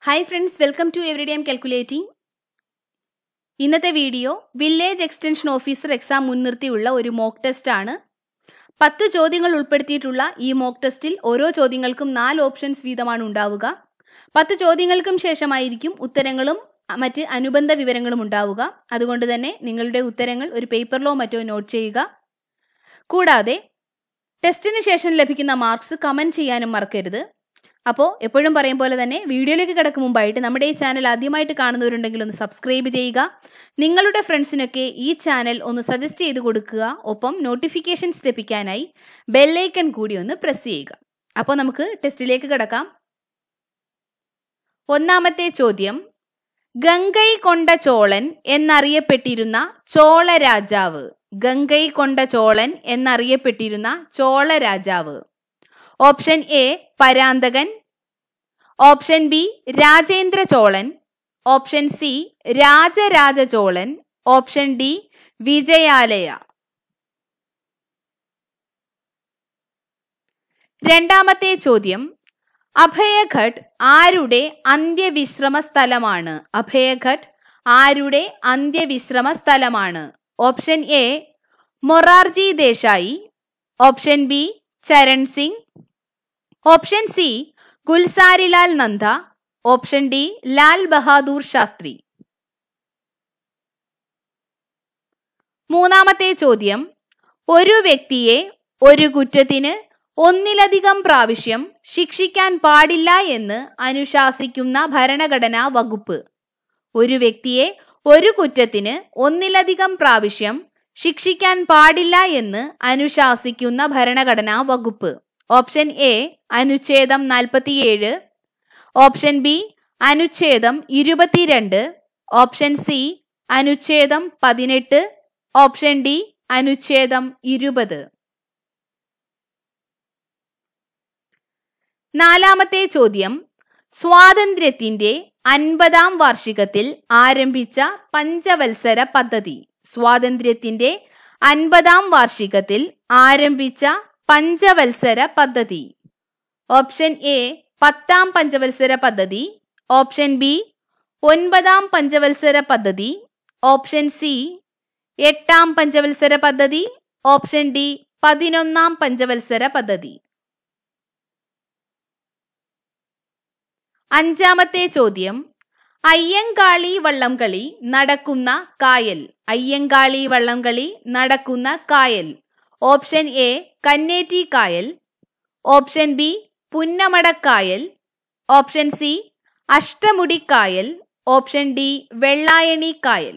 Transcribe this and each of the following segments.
hi friends welcome to every day M calculating ഇന്നത്തെ video village extension officer exam മുൻനിർത്തിയുള്ള ഒരു mock test ആണ് പത്ത് ചോദ്യങ്ങൾ ഉൾപ്പെടുത്തിയിട്ടുള്ള ഈ മോക്ക് ടെസ്റ്റിൽ ഓരോ ചോദ്യങ്ങൾക്കും നാല് ഓപ്ഷൻസ് വീതമാണ് ഉണ്ടാവുക പത്ത് ചോദ്യങ്ങൾക്കും ശേഷമായിരിക്കും ഉത്തരങ്ങളും അ, മറ്റ് അനുബന്ധ വിവരങ്ങളും ഉണ്ടാവുക അതുകൊണ്ട് തന്നെ നിങ്ങളുടെ ഉത്തരങ്ങൾ ഒരു പേപ്പറിലോ മറ്റോ നോട്ട് ചെയ്യുക കൂടാതെ ടെസ്റ്റിന് ശേഷം ലഭിക്കുന്ന മാർക്സ് കമന്റ് ചെയ്യാനും മറക്കരുത് അപ്പോൾ എപ്പോഴും പറയും പോലെ തന്നെ വീഡിയോയിലേക്ക് കിടക്കും മുമ്പായിട്ട് നമ്മുടെ ഈ ചാനൽ ആദ്യമായിട്ട് കാണുന്നവരുണ്ടെങ്കിൽ ഒന്ന് സബ്സ്ക്രൈബ് ചെയ്യുക നിങ്ങളുടെ ഫ്രണ്ട്സിനൊക്കെ ഈ ചാനൽ ഒന്ന് സജസ്റ്റ് ചെയ്ത് കൊടുക്കുക ഒപ്പം നോട്ടിഫിക്കേഷൻസ് ലഭിക്കാനായി ബെല്ലൈക്കൺ കൂടി ഒന്ന് പ്രസ് ചെയ്യുക അപ്പോൾ നമുക്ക് ടെസ്റ്റിലേക്ക് കിടക്കാം ഒന്നാമത്തെ ചോദ്യം ഗംഗൈ കൊണ്ട ചോളൻ എന്നറിയപ്പെട്ടിരുന്ന ചോള രാജാവ് ഗംഗൈ കൊണ്ട ചോളൻ എന്നറിയപ്പെട്ടിരുന്ന ചോള രാജാവ് option A Parantakan option B Rajendra Cholan option C Rajaraja Cholan option D Vijayalaya രണ്ടാമത്തെ ചോദ്യം അഭയഘട്ട് ആരുടെ അന്ത്യവിശ്രമ സ്ഥലമാണ് അഭയഘട്ട് ആരുടെ അന്ത്യവിശ്രമ സ്ഥലമാണ് option A Morarji Desai option B Charan Singh option C Gulzarilal Nanda option D Lal Bahadur Shastri മൂന്നാമത്തെ ചോദ്യം ഒരു വ്യക്തിയെ ഒരു കുറ്റത്തിന് ഒന്നിലധികം പ്രാവശ്യം ശിക്ഷിക്കാൻ പാടില്ല എന്ന് അനുശാസിക്കുന്ന ഭരണഘടനാ വകുപ്പ് ഒരു വ്യക്തിയെ ഒരു കുറ്റത്തിന് ഒന്നിലധികം പ്രാവശ്യം ശിക്ഷിക്കാൻ പാടില്ല എന്ന് അനുശാസിക്കുന്ന ഭരണഘടനാ വകുപ്പ് ഓപ്ഷൻ എ അനുച്ഛേദം നാൽപ്പത്തിയേഴ് ഓപ്ഷൻ ബി അനുച്ഛേദം ഇരുപത്തിരണ്ട് ഓപ്ഷൻ സി അനുച്ഛേദം പതിനെട്ട് ഓപ്ഷൻ ഡി അനുച്ഛേദം ഇരുപത് നാലാമത്തെ ചോദ്യം സ്വാതന്ത്ര്യത്തിന്റെ അൻപതാം വാർഷികത്തിൽ ആരംഭിച്ച പഞ്ചവത്സര പദ്ധതി സ്വാതന്ത്ര്യത്തിന്റെ അൻപതാം വാർഷികത്തിൽ ആരംഭിച്ച പഞ്ചവത്സര പദ്ധതി ഓപ്ഷൻ എ പത്താം പഞ്ചവത്സര പദ്ധതി ഓപ്ഷൻ ബി ഒൻപതാം പഞ്ചവത്സര പദ്ധതി ഓപ്ഷൻ സി എട്ടാം പഞ്ചവത്സര പദ്ധതി ഓപ്ഷൻ ഡി പതിനൊന്നാം പഞ്ചവത്സര പദ്ധതി അഞ്ചാമത്തെ ചോദ്യം അയ്യങ്കാളി വള്ളംകളി നടക്കുന്ന കായൽ അയ്യങ്കാളി വള്ളംകളി നടക്കുന്ന കായൽ ഓപ്ഷൻ എ കന്നേറ്റി കായൽ ഓപ്ഷൻ ബി പുന്നമടക്കായൽ ഓപ്ഷൻ സി അഷ്ടമുടിക്കായൽ ഓപ്ഷൻ ഡി വെള്ളായണി കായൽ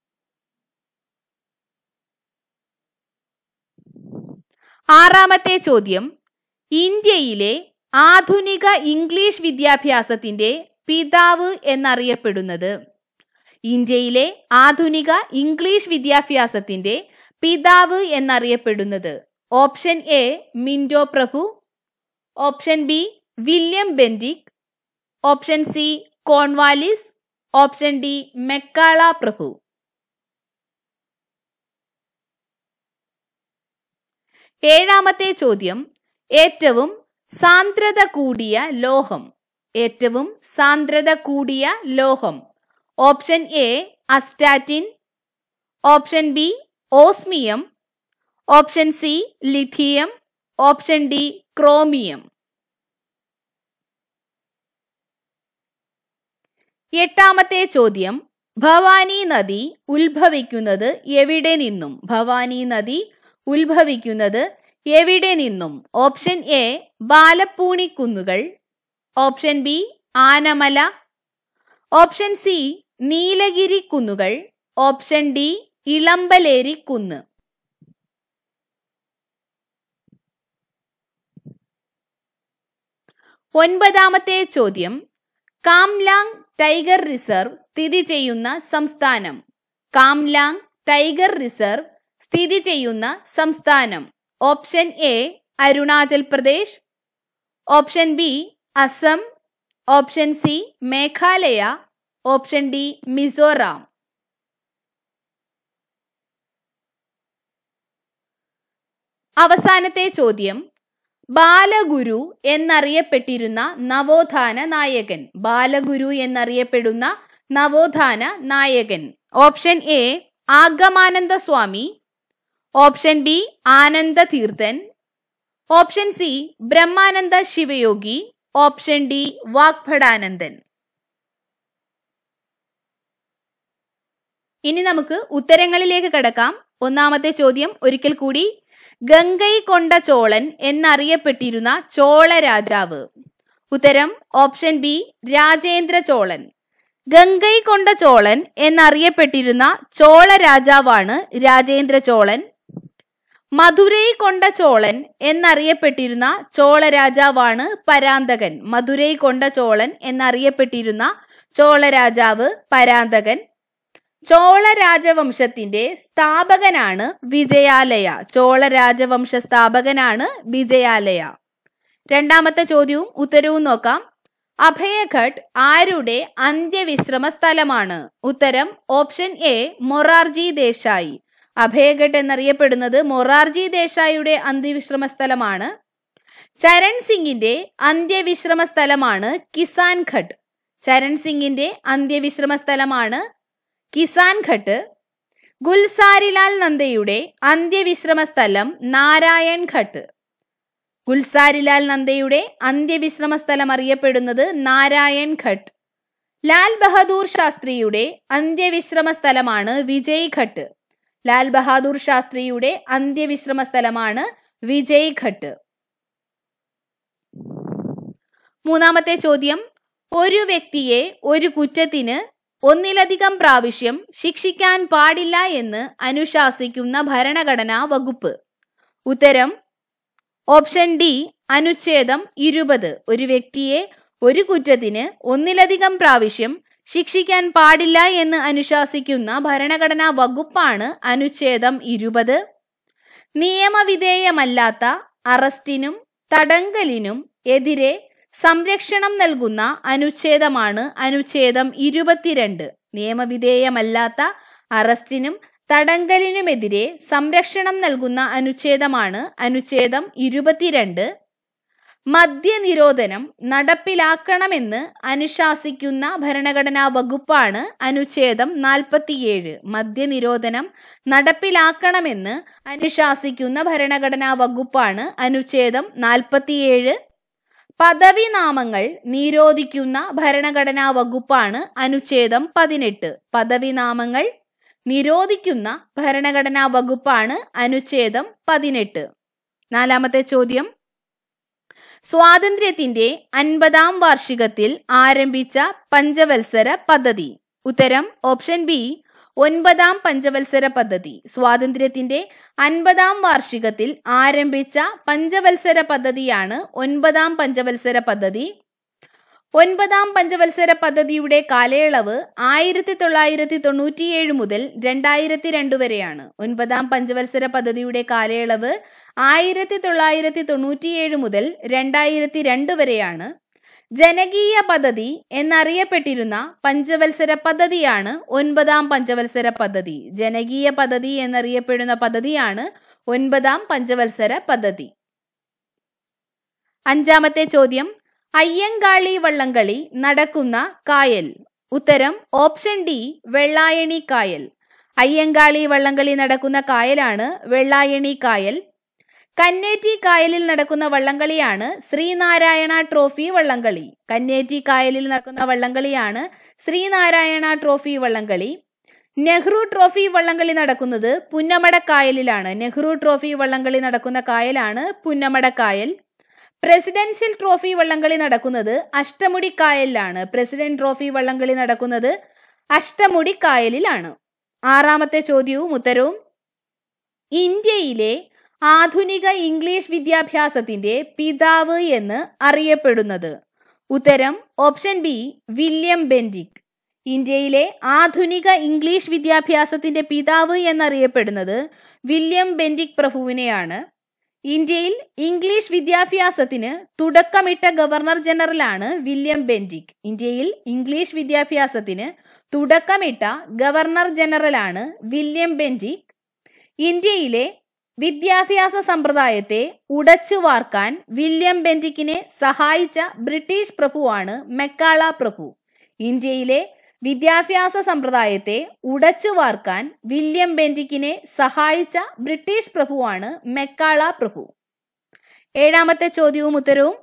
ആറാമത്തെ ചോദ്യം ഇന്ത്യയിലെ ആധുനിക ഇംഗ്ലീഷ് വിദ്യാഭ്യാസത്തിന്റെ പിതാവ് എന്നറിയപ്പെടുന്നത് ഇന്ത്യയിലെ ആധുനിക ഇംഗ്ലീഷ് വിദ്യാഭ്യാസത്തിന്റെ പിതാവ് എന്നറിയപ്പെടുന്നത് ഓപ്ഷൻ എ മിൻഡോ പ്രഭു option B William Bentinck option C Cornwallis option D Macaulay പ്രഭു ഏഴാമത്തെ ചോദ്യം ഏറ്റവും സാന്ദ്രത കൂടിയ ലോഹം ഏറ്റവും സാന്ദ്രത കൂടിയ ലോഹം option A astatine option B osmium option C lithium option D chromium എട്ടാമത്തെ ചോദ്യം ഭവാനി നദി ഉത്ഭവിക്കുന്നത് എവിടെ നിന്നും ഭവാനി നദി ഉത്ഭവിക്കുന്നത് എവിടെ നിന്നും ഓപ്ഷൻ എ ബാലപ്പൂണി കുന്നുകൾ option B Anamala option C Nilgiri കുന്നുകൾ ഓപ്ഷൻ ഡി ഇളമ്പലേരി കുന്ന് ഒൻപതാമത്തെ ചോദ്യം കാംലാങ് ടൈഗർ റിസർവ് സ്ഥിതി ചെയ്യുന്ന സംസ്ഥാനം കാംലാങ് ടൈഗർ റിസർവ് സ്ഥിതി ചെയ്യുന്ന സംസ്ഥാനം option A Arunachal Pradesh option B Assam option C Meghalaya option D Mizoram അവസാനത്തെ ചോദ്യം ബാലഗുരു എന്നറിയപ്പെട്ടിരുന്ന നവോത്ഥാന നായകൻ ബാലഗുരു എന്നറിയപ്പെടുന്ന നവോത്ഥാന നായകൻ option A Agamananda Swami option B Ananda Theerthan option C Brahmananda Sivayogi option D Vagbhatanandan ഇനി നമുക്ക് ഉത്തരങ്ങളിലേക്ക് കടക്കാം ഒന്നാമത്തെ ചോദ്യം ഒരിക്കൽ കൂടി ഗംഗൈ കൊണ്ട ചോളൻ എന്നറിയപ്പെട്ടിരുന്ന ചോള രാജാവ് ഉത്തരം ഓപ്ഷൻ ബി രാജേന്ദ്ര ചോളൻ ഗംഗൈ കൊണ്ട ചോളൻ എന്നറിയപ്പെട്ടിരുന്ന ചോള രാജാവാണ് രാജേന്ദ്ര ചോളൻ മധുരൈ കൊണ്ട ചോളൻ എന്നറിയപ്പെട്ടിരുന്ന ചോള രാജാവാണ് പരാന്തകൻ മധുരൈ കൊണ്ട ചോളൻ എന്നറിയപ്പെട്ടിരുന്ന ചോള രാജാവ് പരാന്തകൻ ചോള രാജവംശത്തിന്റെ സ്ഥാപകനാണ് വിജയാലയ ചോള രാജവംശ സ്ഥാപകനാണ് വിജയാലയ രണ്ടാമത്തെ ചോദ്യവും ഉത്തരവും നോക്കാം അഭയഘട്ട് ആരുടെ അന്ത്യവിശ്രമ സ്ഥലമാണ് ഉത്തരം ഓപ്ഷൻ എ മൊറാർജി ദേശായി അഭയഘട്ട് എന്നറിയപ്പെടുന്നത് മൊറാർജി ദേശായിയുടെ അന്ത്യവിശ്രമ സ്ഥലമാണ് ചരൺ സിംഗിന്റെ അന്ത്യവിശ്രമ സ്ഥലമാണ് കിസാൻ ഘട്ട് ചരൺ സിംഗിന്റെ അന്ത്യവിശ്രമ സ്ഥലമാണ് കിസാൻ ഘട്ട് ഗുൽസാരിലാൽ നന്ദയുടെ അന്ത്യവിശ്രമ സ്ഥലം നാരായൺ ഘട്ട് ഗുൽസാരിലാൽ നന്ദയുടെ അന്ത്യവിശ്രമ സ്ഥലം അറിയപ്പെടുന്നത് നാരായൺ ഘട്ട് ലാൽ ബഹദൂർ ശാസ്ത്രിയുടെ അന്ത്യവിശ്രമ സ്ഥലമാണ് വിജയ് ഘട്ട് ലാൽ ബഹാദൂർ ശാസ്ത്രിയുടെ അന്ത്യവിശ്രമ സ്ഥലമാണ് വിജയ് ഘട്ട് മൂന്നാമത്തെ ചോദ്യം ഒരു വ്യക്തിയെ ഒരു കുറ്റത്തിന് ഒന്നിലധികം പ്രാവശ്യം ശിക്ഷിക്കാൻ പാടില്ല എന്ന് അനുശാസിക്കുന്ന ഭരണഘടനാ വകുപ്പ് ഉത്തരം ഓപ്ഷൻ ഡി അനുച്ഛേദം ഇരുപത് ഒരു വ്യക്തിയെ ഒരു കുറ്റത്തിന് ഒന്നിലധികം പ്രാവശ്യം ശിക്ഷിക്കാൻ പാടില്ല എന്ന് അനുശാസിക്കുന്ന ഭരണഘടനാ വകുപ്പാണ് അനുച്ഛേദം ഇരുപത് നിയമവിധേയമല്ലാത്ത അറസ്റ്റിനും തടങ്കലിനും എതിരെ സംരക്ഷണം നൽകുന്ന അനുച്ഛേദമാണ് അനുച്ഛേദം ഇരുപത്തിരണ്ട് നിയമവിധേയമല്ലാത്ത അറസ്റ്റിനും തടങ്കലിനുമെതിരെ സംരക്ഷണം നൽകുന്ന അനുച്ഛേദമാണ് അനുച്ഛേദം ഇരുപത്തിരണ്ട് മദ്യനിരോധനം നടപ്പിലാക്കണമെന്ന് അനുശാസിക്കുന്ന ഭരണഘടനാ വകുപ്പാണ് അനുച്ഛേദം നാൽപ്പത്തിയേഴ് മദ്യനിരോധനം നടപ്പിലാക്കണമെന്ന് അനുശാസിക്കുന്ന ഭരണഘടനാ വകുപ്പാണ് അനുച്ഛേദം നാൽപ്പത്തിയേഴ് പദവി നാമങ്ങൾ നിരോധിക്കുന്ന ഭരണഘടനാ വകുപ്പാണ് അനുച്ഛേദം പതിനെട്ട് പദവി നാമങ്ങൾ നിരോധിക്കുന്ന ഭരണഘടനാ വകുപ്പാണ് അനുച്ഛേദം പതിനെട്ട് നാലാമത്തെ ചോദ്യം സ്വാതന്ത്ര്യത്തിന്റെ അൻപതാം വാർഷികത്തിൽ ആരംഭിച്ച പഞ്ചവത്സര പദ്ധതി ഉത്തരം ഓപ്ഷൻ ബി ഒൻപതാം പഞ്ചവത്സര പദ്ധതി സ്വാതന്ത്ര്യത്തിന്റെ അൻപതാം വാർഷികത്തിൽ ആരംഭിച്ച പഞ്ചവത്സര പദ്ധതിയാണ് ഒൻപതാം പഞ്ചവത്സര പദ്ധതി ഒൻപതാം പഞ്ചവത്സര പദ്ധതിയുടെ കാലയളവ് ആയിരത്തി തൊള്ളായിരത്തി തൊണ്ണൂറ്റിയേഴ് മുതൽ രണ്ടായിരത്തി രണ്ട് വരെയാണ് ഒൻപതാം പഞ്ചവത്സര പദ്ധതിയുടെ കാലയളവ് ആയിരത്തി തൊള്ളായിരത്തി തൊണ്ണൂറ്റിയേഴ് മുതൽ രണ്ടായിരത്തി രണ്ട് വരെയാണ് ജനകീയ പദ്ധതി എന്നറിയപ്പെട്ടിരുന്ന പഞ്ചവത്സര പദ്ധതിയാണ് ഒൻപതാം പഞ്ചവത്സര പദ്ധതി ജനകീയ പദ്ധതി എന്നറിയപ്പെടുന്ന പദ്ധതിയാണ് ഒൻപതാം പഞ്ചവത്സര പദ്ധതി അഞ്ചാമത്തെ ചോദ്യം അയ്യങ്കാളി വള്ളംകളി നടക്കുന്ന കായൽ ഉത്തരം ഓപ്ഷൻ ഡി വെള്ളായണി കായൽ അയ്യങ്കാളി വള്ളംകളി നടക്കുന്ന കായലാണ് വെള്ളായണി കായൽ കന്നേറ്റി കായലിൽ നടക്കുന്ന വള്ളംകളിയാണ് ശ്രീനാരായണ ട്രോഫി വള്ളംകളി കന്നേറ്റി കായലിൽ നടക്കുന്ന വള്ളംകളിയാണ് ശ്രീനാരായണ ട്രോഫി വള്ളംകളി നെഹ്റു ട്രോഫി വള്ളംകളി നടക്കുന്നത് പുന്നമടക്കായലിലാണ് നെഹ്റു ട്രോഫി വള്ളംകളി നടക്കുന്ന കായലാണ് പുന്നമടക്കായൽ പ്രസിഡൻഷ്യൽ ട്രോഫി വള്ളംകളി നടക്കുന്നത് അഷ്ടമുടി കായലിലാണ് പ്രസിഡന്റ് ട്രോഫി വള്ളംകളി നടക്കുന്നത് അഷ്ടമുടി കായലിലാണ് ആറാമത്തെ ചോദ്യവും ഉത്തരവും ഇന്ത്യയിലെ ആധുനിക ഇംഗ്ലീഷ് വിദ്യാഭ്യാസത്തിന്റെ പിതാവ് എന്ന് അറിയപ്പെടുന്നത് ഉത്തരം ഓപ്ഷൻ ബി വില്യം ബെൻഡിക് ഇന്ത്യയിലെ ആധുനിക ഇംഗ്ലീഷ് വിദ്യാഭ്യാസത്തിന്റെ പിതാവ് എന്നറിയപ്പെടുന്നത് വില്യം ബെൻഡിക് പ്രഭുവിനെയാണ് ഇന്ത്യയിൽ ഇംഗ്ലീഷ് വിദ്യാഭ്യാസത്തിന് തുടക്കമിട്ട ഗവർണർ ജനറലാണ് വില്യം ബെൻഡിക് ഇന്ത്യയിൽ ഇംഗ്ലീഷ് വിദ്യാഭ്യാസത്തിന് തുടക്കമിട്ട ഗവർണർ ജനറലാണ് വില്യം ബെൻഡിക് ഇന്ത്യയിലെ വിദ്യാഭ്യാസ സമ്പ്രദായത്തെ ഉടച്ചു വാർക്കാൻ വില്യം ബെന്റിക്കിനെ സഹായിച്ച ബ്രിട്ടീഷ് പ്രഭുവാണ് മെക്കാള പ്രഭു ഇന്ത്യയിലെ വിദ്യാഭ്യാസ സമ്പ്രദായത്തെ ഉടച്ചു വാർക്കാൻ വില്യം ബെന്റിക്കിനെ സഹായിച്ച ബ്രിട്ടീഷ് പ്രഭുവാണ് മെക്കാള പ്രഭു ഏഴാമത്തെ ചോദ്യവും ഉത്തരവും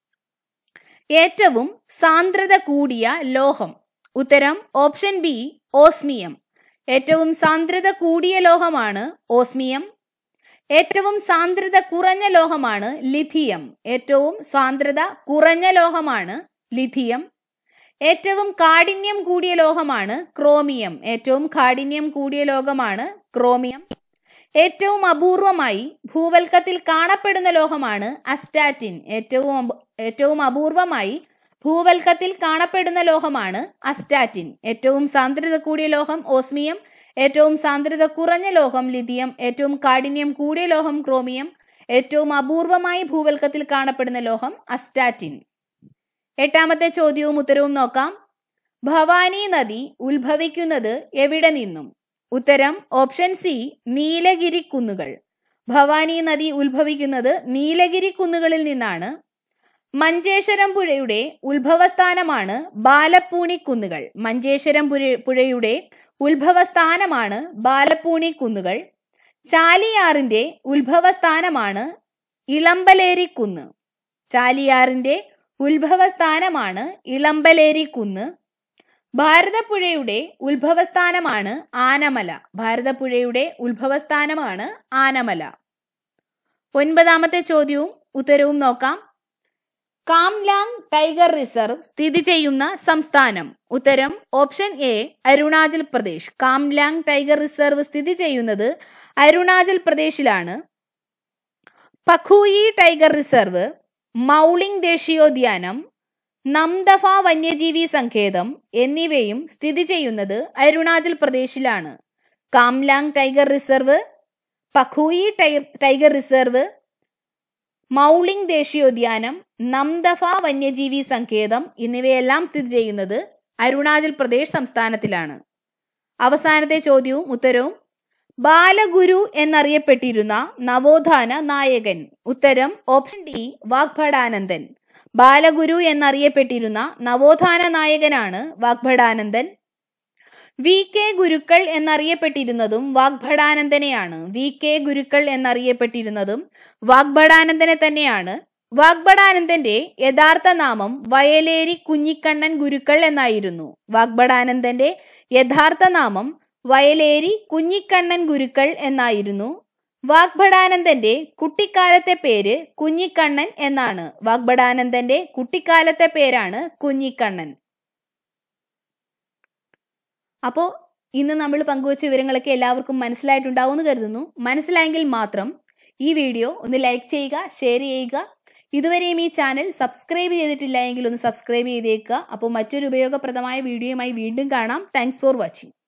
ഏറ്റവും സാന്ദ്രത കൂടിയ ലോഹം ഉത്തരം ഓപ്ഷൻ ബി ഓസ്മിയം ഏറ്റവും സാന്ദ്രത കൂടിയ ലോഹമാണ് ഓസ്മിയം ഏറ്റവും സാന്ദ്രത കുറഞ്ഞ ലോഹമാണ് ലിഥിയം ഏറ്റവും സാന്ദ്രത കുറഞ്ഞ ലോഹമാണ് ലിഥിയം ഏറ്റവും കാഠിന്യം കൂടിയ ലോഹമാണ് ക്രോമിയം ഏറ്റവും കാഠിന്യം കൂടിയ ലോഹമാണ് ക്രോമിയം ഏറ്റവും അപൂർവമായി ഭൂവൽക്കത്തിൽ കാണപ്പെടുന്ന ലോഹമാണ് അസ്റ്റാറ്റിൻ ഏറ്റവും അപ- ഏറ്റവും അപൂർവമായി ഭൂവൽക്കത്തിൽ കാണപ്പെടുന്ന ലോഹമാണ് അസ്റ്റാറ്റിൻ ഏറ്റവും സാന്ദ്രത കൂടിയ ലോഹം ഓസ്മിയം ഏറ്റവും സാന്ദ്രത കുറഞ്ഞ ലോഹം ലിഥിയം ഏറ്റവും കാഠിന്യം കൂടിയ ലോഹം ക്രോമിയം ഏറ്റവും അപൂർവമായി ഭൂവൽക്കത്തിൽ കാണപ്പെടുന്ന ലോഹം അസ്റ്റാറ്റിൻ എട്ടാമത്തെ ചോദ്യവും ഉത്തരവും നോക്കാം ഭവാനി നദി ഉത്ഭവിക്കുന്നത് എവിടെ നിന്നും ഉത്തരം ഓപ്ഷൻ സി നീലഗിരി കുന്നുകൾ ഭവാനി നദി ഉത്ഭവിക്കുന്നത് നീലഗിരി കുന്നുകളിൽ നിന്നാണ് മഞ്ചേശ്വരം പുഴയുടെ ഉത്ഭവസ്ഥാനമാണ് ബാലപ്പൂണി കുന്നുകൾ മഞ്ചേശ്വരം പുഴ- പുഴയുടെ ഉത്ഭവസ്ഥാനമാണ് ബാലപ്പൂണി കുന്നുകൾ ചാലിയാറിന്റെ ഉത്ഭവസ്ഥാനമാണ് ഇളമ്പലേരി കുന്ന് ചാലിയാറിന്റെ ഉത്ഭവസ്ഥാനമാണ് ഇളമ്പലേരി കുന്ന് ഭാരതപ്പുഴയുടെ ഉത്ഭവസ്ഥാനമാണ് ആനമല ഭാരതപ്പുഴയുടെ ഉത്ഭവസ്ഥാനമാണ് ആനമല ഒൻപതാമത്തെ ചോദ്യവും ഉത്തരവും നോക്കാം കാംലാങ് ടൈഗർ റിസർവ് സ്ഥിതി ചെയ്യുന്ന സംസ്ഥാനം ഉത്തരം option A Arunachal Pradesh Kamlang tiger reserve സ്ഥിതി ചെയ്യുന്നത് അരുണാചൽ പ്രദേശിലാണ് പഖൂയി ടൈഗർ റിസർവ് മൗളിംഗ് ദേശീയോദ്യാനം നംദഫ വന്യജീവി സങ്കേതം എന്നിവയും സ്ഥിതി ചെയ്യുന്നത് അരുണാചൽ പ്രദേശിലാണ് Kamlang tiger reserve Pakhui ti- tiger reserve Mouling ദേശീയോദ്യാനം നംദഫ വന്യജീവി സങ്കേതം എന്നിവയെല്ലാം സ്ഥിതി ചെയ്യുന്നത് അരുണാചൽ പ്രദേശ് സംസ്ഥാനത്തിലാണ് അവസാനത്തെ ചോദ്യവും ഉത്തരവും ബാലഗുരു എന്നറിയപ്പെട്ടിരുന്ന നവോത്ഥാന നായകൻ ഉത്തരം ഓപ്ഷൻ ഡി വാഗ്ഭടാനന്ദൻ ബാലഗുരു എന്നറിയപ്പെട്ടിരുന്ന നവോത്ഥാന നായകനാണ് വാഗ്ഭടാനന്ദൻ വി കെ ഗുരുക്കൾ എന്നറിയപ്പെട്ടിരുന്നതും വാഗ്ഭടാനന്ദനെയാണ് വി കെ ഗുരുക്കൾ എന്നറിയപ്പെട്ടിരുന്നതും വാഗ്ഭടാനന്ദനെ തന്നെയാണ് വാഗ്ഭടാനന്ദന്റെ യഥാർത്ഥ നാമം വയലേരി കുഞ്ഞിക്കണ്ണൻ ഗുരുക്കൾ എന്നായിരുന്നു വാഗ്ഭടാനന്ദന്റെ യഥാർത്ഥ നാമം വയലേരി കുഞ്ഞിക്കണ്ണൻ ഗുരുക്കൾ എന്നായിരുന്നു വാഗ്ഭടാനന്ദന്റെ കുട്ടിക്കാലത്തെ പേര് കുഞ്ഞിക്കണ്ണൻ എന്നാണ് വാഗ്ഭടാനന്ദന്റെ കുട്ടിക്കാലത്തെ പേരാണ് കുഞ്ഞിക്കണ്ണൻ അപ്പോൾ ഇന്ന് നമ്മൾ പങ്കുവച്ച വിവരങ്ങളൊക്കെ എല്ലാവർക്കും മനസ്സിലായിട്ടുണ്ടാവും എന്ന് കരുതുന്നു മനസ്സിലായെങ്കിൽ മാത്രം ഈ വീഡിയോ ഒന്ന് ലൈക്ക് ചെയ്യുക ഷെയർ ചെയ്യുക ഇതുവരെയും ഈ ചാനൽ സബ്സ്ക്രൈബ് ചെയ്തിട്ടില്ല എങ്കിൽ ഒന്ന് സബ്സ്ക്രൈബ് ചെയ്തേക്കുക അപ്പോൾ മറ്റൊരു ഉപയോഗപ്രദമായ വീഡിയോയുമായി വീണ്ടും കാണാം താങ്ക്സ് ഫോർ വാച്ചിങ്